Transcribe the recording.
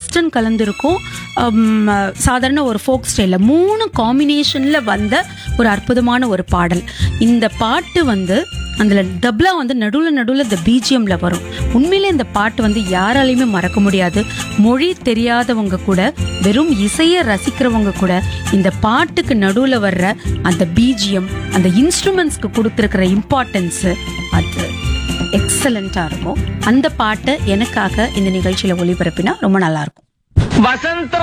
western கலந்துருக்கும் ஹம், சாதாரண ஒரு folk ஸ்டைலில் மூணு காம்பினேஷனில் வந்த ஒரு அற்புதமான ஒரு பாடல் இந்த பாட்டு வந்து அதில் டப்ளா வந்து நடுவில் நடுவில் இந்த பிஜிஎம்ல வரும் உண்மையிலே இந்த பாட்டு வந்து யாராலையுமே மறக்க முடியாது மொழி தெரியாதவங்க கூட வெறும் இசையை ரசிக்கிறவங்க கூட இந்த பாட்டுக்கு நடுவில் வர்ற அந்த பிஜிஎம் அந்த இன்ஸ்ட்ருமெண்ட்ஸ்க்கு கொடுத்துருக்கிற இம்பார்ட்டன்ஸு அது எக்ஸலண்ட்டாக இருக்கும் அந்த பாட்டை எனக்காக இந்த நிகழ்ச்சியில் ஒளிபரப்பினா ரொம்ப நல்லா இருக்கும் வசந்த